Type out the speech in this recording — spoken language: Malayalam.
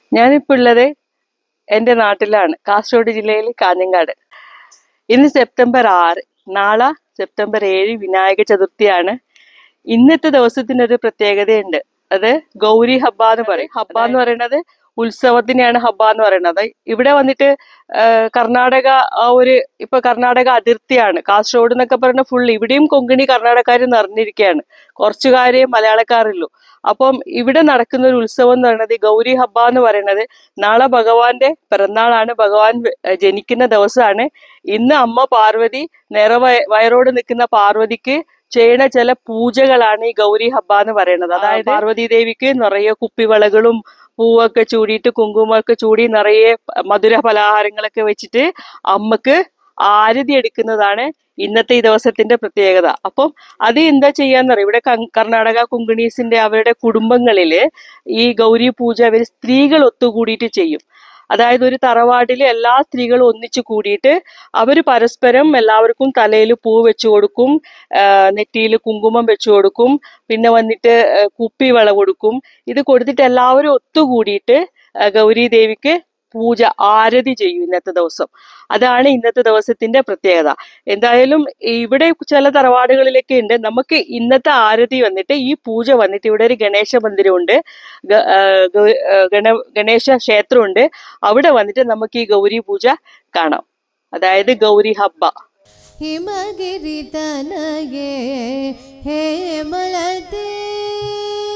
ഞാനിപ്പോൾ ഉള്ളത് എൻ്റെ നാട്ടിലാണ് കാസർഗോഡ് ജില്ലയിൽ കാഞ്ഞങ്ങാട് ഇന്ന് സെപ്റ്റംബർ ആറ് നാളെ സെപ്റ്റംബർ ഏഴ് വിനായക ചതുർത്ഥിയാണ് ഇന്നത്തെ ദിവസത്തിനൊരു പ്രത്യേകതയുണ്ട് അത് ഗൗരി ഹബ്ബ എന്ന് പറയും ഹബ്ബ എന്ന് പറയുന്നത് ഉത്സവത്തിനെയാണ് ഹബ്ബ എന്ന് പറയുന്നത് ഇവിടെ വന്നിട്ട് ആ, കർണാടക ആ ഒരു ഇപ്പൊ കർണാടക അതിർത്തിയാണ് കാസർഗോഡ് എന്നൊക്കെ പറയുന്ന ഫുൾ ഇവിടെയും കൊങ്കണി കർണാടകക്കാർ നിറഞ്ഞിരിക്കുകയാണ് കുറച്ചുകാരേ മലയാളക്കാരുള്ളൂ അപ്പം ഇവിടെ നടക്കുന്ന ഒരു ഉത്സവം എന്ന് പറയുന്നത് ഈ ഗൗരി ഹബ്ബ എന്ന് പറയുന്നത് നാളെ ഭഗവാന്റെ പിറന്നാളാണ് ഭഗവാൻ ഏർ ജനിക്കുന്ന ദിവസമാണ് ഇന്ന് അമ്മ പാർവതി നിറ വയറോട് നിൽക്കുന്ന പാർവതിക്ക് ചെയ്യണ ചില പൂജകളാണ് ഈ ഗൗരി ഹബ്ബ എന്ന് പറയുന്നത് അതായത് പാർവതി ദേവിക്ക് നിറയെ കുപ്പിവളകളും പൂവൊക്കെ ചൂടിയിട്ട് കുങ്കുമൊക്കെ ചൂടി നിറയെ മധുര പലഹാരങ്ങളൊക്കെ വെച്ചിട്ട് അമ്മക്ക് ആരതി എടുക്കുന്നതാണ് ഇന്നത്തെ ഈ ദിവസത്തിന്റെ പ്രത്യേകത അപ്പം അത് എന്താ ചെയ്യാന്നറിയോ ഇവിടെ കങ്- കർണാടക കുങ്കണീസിന്റെ അവരുടെ കുടുംബങ്ങളില് ഈ ഗൗരി പൂജ അവർ സ്ത്രീകൾ ഒത്തുകൂടിയിട്ട് ചെയ്യും അതായത് ഒരു തറവാട്ടിലെ എല്ലാ സ്ത്രീകളും ഒന്നിച്ചു കൂടിയിട്ട് അവർ പരസ്പരം എല്ലാവർക്കും തലയിൽ പൂ വെച്ചു കൊടുക്കും നെറ്റിയിൽ കുങ്കുമം വെച്ചു കൊടുക്കും പിന്നെ വന്നിട്ട് ആ, കുപ്പിവള കൊടുക്കും ഇത് കൊടുത്തിട്ട് എല്ലാവരും ഒത്തുകൂടിയിട്ട് ആ, ഗൗരി ദേവിക്ക് പൂജ ആരതി ചെയ്യും ഇന്നത്തെ ദിവസം അതാണ് ഇന്നത്തെ ദിവസത്തിന്റെ പ്രത്യേകത എന്തായാലും ഇവിടെ ചില തറവാടുകളിലൊക്കെ ഉണ്ട് നമുക്ക് ഇന്നത്തെ ആരതി വന്നിട്ട് ഈ പൂജ വന്നിട്ട് ഇവിടെ ഒരു ഗണേശ മന്ദിരമുണ്ട് ഗ- ആ, ഗ- ആ, ഗണ ഗണേശ ക്ഷേത്രമുണ്ട് അവിടെ വന്നിട്ട് നമുക്ക് ഈ ഗൗരി പൂജ കാണാം അതായത് ഗൗരി ഹബ്ബ ಹಿಮಗಿರಿ ತನಗೆ ಹೇಮಳತೆ